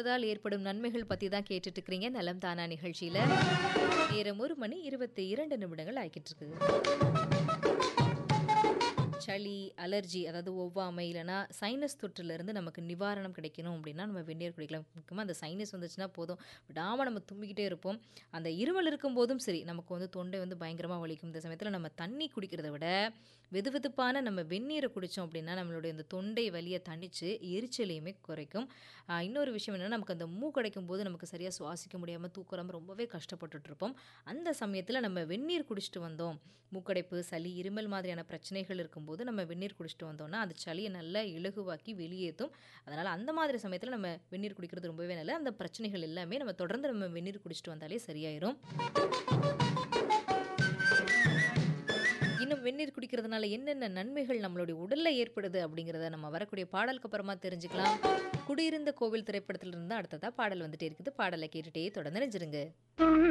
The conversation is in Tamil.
குடிப்பதால் ஏற்படும் நன்மைகள் பத்தி தான் கேட்டுட்டு இருக்கிறீங்க நலம் தானா நிகழ்ச்சியில நேரம் ஒரு மணி இருபத்தி இரண்டு நிமிடங்கள் ஆகிட்டு இருக்கு சளி அலர்ஜி அதாவது ஒவ்வாமை இல்லைனா சைனஸ் தொற்றுலேருந்து நமக்கு நிவாரணம் கிடைக்கணும் அப்படின்னா நம்ம வெந்நீர் குடிக்கலாம் முக்கியமாக அந்த சைனஸ் வந்துச்சுன்னா போதும் விடாமல் நம்ம தும்பிக்கிட்டே இருப்போம் அந்த இருமல் இருக்கும்போதும் சரி நமக்கு வந்து தொண்டை வந்து பயங்கரமாக வலிக்கும் இந்த சமயத்தில் நம்ம தண்ணி குடிக்கிறத விட வெது வெதுப்பான நம்ம வெந்நீரை குடித்தோம் அப்படின்னா நம்மளுடைய இந்த தொண்டை வலியை தணித்து எரிச்சலையுமே குறைக்கும் ஆஹ் இன்னொரு விஷயம் என்னென்னா நமக்கு அந்த மூக்கடைக்கும் போது நமக்கு சரியாக சுவாசிக்க முடியாமல் தூக்கம் ரொம்பவே கஷ்டப்பட்டுட்டு இருப்போம் அந்த சமயத்தில் நம்ம வெந்நீர் குடிச்சிட்டு வந்தோம் மூக்கடைப்பு சளி இருமல் மாதிரியான பிரச்சனைகள் இருக்கும்போது நம்ம வெந்நீர் குடிச்சிட்டு வந்தோம்னா அது சளியை நல்லா இலகுவாக்கி வெளியேற்றும் அதனால் அந்த மாதிரி சமயத்தில் நம்ம வெந்நீர் குடிக்கிறது ரொம்பவே நல்லது அந்த பிரச்சனைகள் எல்லாமே நம்ம தொடர்ந்து நம்ம வெந்நீர் குடிச்சிட்டு வந்தாலே சரியாயிரும் இன்னும் வெந்நீர் குடிக்கிறதுனால என்னென்ன நன்மைகள் நம்மளுடைய உடல்ல ஏற்படுது அப்படிங்கிறத நம்ம வரக்கூடிய பாடலுக்கு அப்புறமா தெரிஞ்சுக்கலாம் குடியிருந்த கோவில் திரைப்படத்திலிருந்து அடுத்ததா பாடல் வந்துட்டே இருக்குது பாடலை கேட்டுட்டே தொடர்ந்து நினைச்சிருங்க